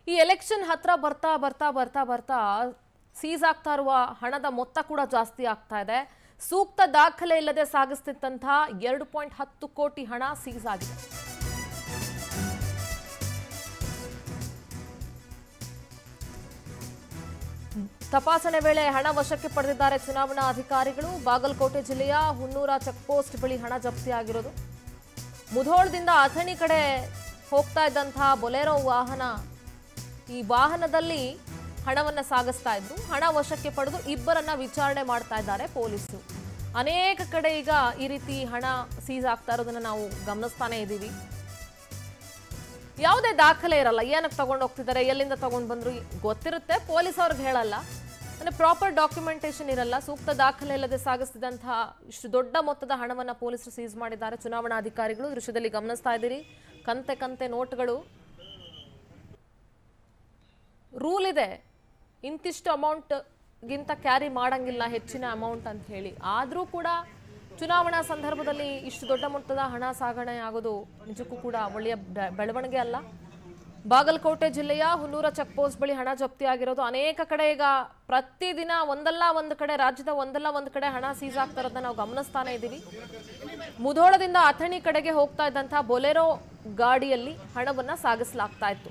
ಈ ಎಲೆಕ್ಷನ್ ಹತ್ರ ಬರ್ತಾ ಬರ್ತಾ ಬರ್ತಾ ಬರ್ತಾ ಸೀಸ್ ಆಗ್ತಾ ಇರುವ ಹಣದ ಮೊತ್ತ ಕೂಡ ಜಾಸ್ತಿ ಆಗ್ತಾ ಇದೆ ಸೂಕ್ತ ದಾಖಲೆ ಇಲ್ಲದೆ ಸಾಗಿಸ್ತಿದ್ದಂತಹ ಎರಡು ಪಾಯಿಂಟ್ ಹತ್ತು ಕೋಟಿ ಹಣ ಸೀಸ್ ಆಗಿದೆ ತಪಾಸಣೆ ವೇಳೆ ಹಣ ವಶಕ್ಕೆ ಪಡೆದಿದ್ದಾರೆ ಚುನಾವಣಾ ಅಧಿಕಾರಿಗಳು ಬಾಗಲಕೋಟೆ ಜಿಲ್ಲೆಯ ಹುನ್ನೂರ ಚೆಕ್ಪೋಸ್ಟ್ ಬಳಿ ಹಣ ಜಪ್ತಿಯಾಗಿರೋದು ಮುಧೋಳದಿಂದ ಅಥಣಿ ಕಡೆ ಹೋಗ್ತಾ ಇದ್ದಂತಹ ಬೊಲೆರೋ ವಾಹನ ಈ ವಾಹನದಲ್ಲಿ ಹಣವನ್ನ ಸಾಗಿಸ್ತಾ ಇದ್ರು ಹಣ ವಶಕ್ಕೆ ಪಡೆದು ಇಬ್ಬರನ್ನ ವಿಚಾರಣೆ ಮಾಡ್ತಾ ಇದ್ದಾರೆ ಪೊಲೀಸರು ಅನೇಕ ಕಡೆ ಈಗ ಈ ರೀತಿ ಹಣ ಸೀಸ್ ಆಗ್ತಾ ಇರೋದನ್ನ ನಾವು ಗಮನಿಸ್ತಾನೆ ಇದ್ದೀವಿ ಯಾವುದೇ ದಾಖಲೆ ಇರಲ್ಲ ಏನಕ್ಕೆ ತಗೊಂಡು ಹೋಗ್ತಿದ್ದಾರೆ ಎಲ್ಲಿಂದ ತಗೊಂಡು ಬಂದ್ರು ಗೊತ್ತಿರುತ್ತೆ ಪೊಲೀಸ್ ಅವ್ರಿಗೆ ಹೇಳಲ್ಲ ಅಂದ್ರೆ ಪ್ರಾಪರ್ ಡಾಕ್ಯುಮೆಂಟೇಶನ್ ಇರಲ್ಲ ಸೂಕ್ತ ದಾಖಲೆ ಇಲ್ಲದೆ ಸಾಗಿಸ್ತಿದ್ದಂತಹ ಇಷ್ಟು ದೊಡ್ಡ ಮೊತ್ತದ ಹಣವನ್ನ ಪೊಲೀಸರು ಸೀಸ್ ಮಾಡಿದ್ದಾರೆ ಚುನಾವಣಾಧಿಕಾರಿಗಳು ದೃಶ್ಯದಲ್ಲಿ ಗಮನಿಸ್ತಾ ಇದ್ದೀರಿ ಕಂತೆ ಕಂತೆ ನೋಟ್ಗಳು ರೂಲ್ ಇದೆ ಇಂತಿಷ್ಟು ಅಮೌಂಟ್ ಗಿಂತ ಕ್ಯಾರಿ ಮಾಡಂಗಿಲ್ಲ ಹೆಚ್ಚಿನ ಅಮೌಂಟ್ ಅಂತ ಹೇಳಿ ಆದರೂ ಕೂಡ ಚುನಾವಣಾ ಸಂದರ್ಭದಲ್ಲಿ ಇಷ್ಟು ದೊಡ್ಡ ಮೊತ್ತದ ಹಣ ಸಾಗಣೆ ಆಗೋದು ನಿಜಕ್ಕೂ ಕೂಡ ಒಳ್ಳೆಯ ಬೆ- ಬೆಳವಣಿಗೆ ಅಲ್ಲ ಬಾಗಲಕೋಟೆ ಜಿಲ್ಲೆಯ ಹುನ್ನೂರ ಚೆಕ್ ಪೋಸ್ಟ್ ಬಳಿ ಹಣ ಜಪ್ತಿಯಾಗಿರೋದು ಅನೇಕ ಕಡೆ ಈಗ ಪ್ರತಿದಿನ ಒಂದಲ್ಲ ಒಂದು ಕಡೆ ರಾಜ್ಯದ ಒಂದಲ್ಲ ಒಂದು ಕಡೆ ಹಣ ಸೀಸ್ ಆಗ್ತಾ ಇರೋದನ್ನ ನಾವು ಗಮನಿಸ್ತಾನೆ ಇದ್ದೀವಿ ಮುಧೋಳದಿಂದ ಅಥಣಿ ಕಡೆಗೆ ಹೋಗ್ತಾ ಇದ್ದಂತಹ ಬೊಲೆರೋ ಗಾಡಿಯಲ್ಲಿ ಹಣವನ್ನ ಸಾಗಿಸಲಾಗ್ತಾ ಇತ್ತು